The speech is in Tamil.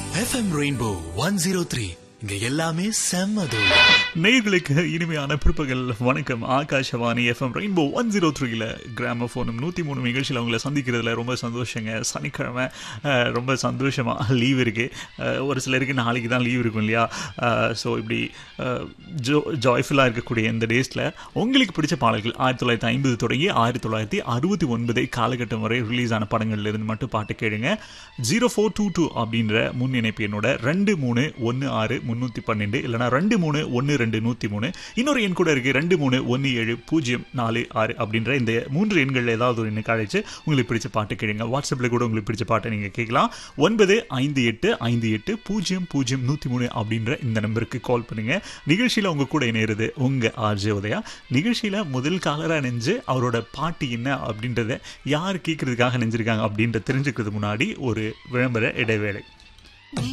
FM rainbow one zero three இங்க எல்லாமே செம்மது நேயர்களுக்கு இனிமையான பிற்பகல் வணக்கம் Akashvani FM rainbow one zero த்ரீல கிராமஃபோனும் நூற்றி மூணு நிகழ்ச்சியில் உங்களை சந்திக்கிறதுல ரொம்ப சந்தோஷங்க சனிக்கிழமை அஹ், ரொம்ப சந்தோஷமாக லீவ் இருக்கு அஹ், ஒரு சிலருக்கு நாளைக்கு தான் லீவ் இருக்கும் இல்லையா ஸோ இப்படி அஹ், ஜோ ஜாய்ஃபுல்லாக இருக்கக்கூடிய இந்த டேஸில் உங்களுக்கு பிடிச்ச பாடல்கள் ஆயிரத்தி தொள்ளாயிரத்தி ஐம்பது தொடங்கி ஆயிரத்தி தொள்ளாயிரத்தி அறுபத்தி ஒன்பது காலகட்டம் வரை ரிலீஸ் ஆன படங்கள்ல இருந்து மட்டும் பாட்டு கேளுங்க ஜீரோ ஃபோர் டூ டூ அப்படின்ற முன் இணைப்பு என்னோட ரெண்டு மூணு ஒன்று ஆறு முந்நூற்றி பன்னெண்டு இல்லைனா ரெண்டு மூணு ஒன்று ரெண்டு நூற்றி மூணு இன்னொரு எண் கூட இருக்குது ரெண்டு மூணு ஒன்று ஏழு பூஜ்ஜியம் நாலு ஆறு அப்படின்ற இந்த மூன்று எண்களில் ஏதாவது ஒரு எண்ணுக்கு அழைச்சு உங்களுக்கு பிடிச்ச பாட்டு கேளுங்க வாட்ஸ்அப்பில் கூட உங்களுக்கு பிடிச்ச பாட்டை நீங்கள் கேட்கலாம் ஒன்பது ஐந்து எட்டு ஐந்து எட்டு பூஜ்ஜியம் பூஜ்ஜியம் நூற்றி மூணு அப்படின்ற இந்த நம்பருக்கு கால் பண்ணுங்க நிகழ்ச்சியில் உங்கள் கூட இணையிறது உங்கள் ஆர்ஜே உதயா நிகழ்ச்சியில் முதல் காலராக நெஞ்சு அவரோட பாட்டு என்ன அப்படின்றத யார் கேட்கறதுக்காக நெஞ்சிருக்காங்க அப்படின்ற தெரிஞ்சுக்கிறது முன்னாடி ஒரு விளம்பர இடைவேளை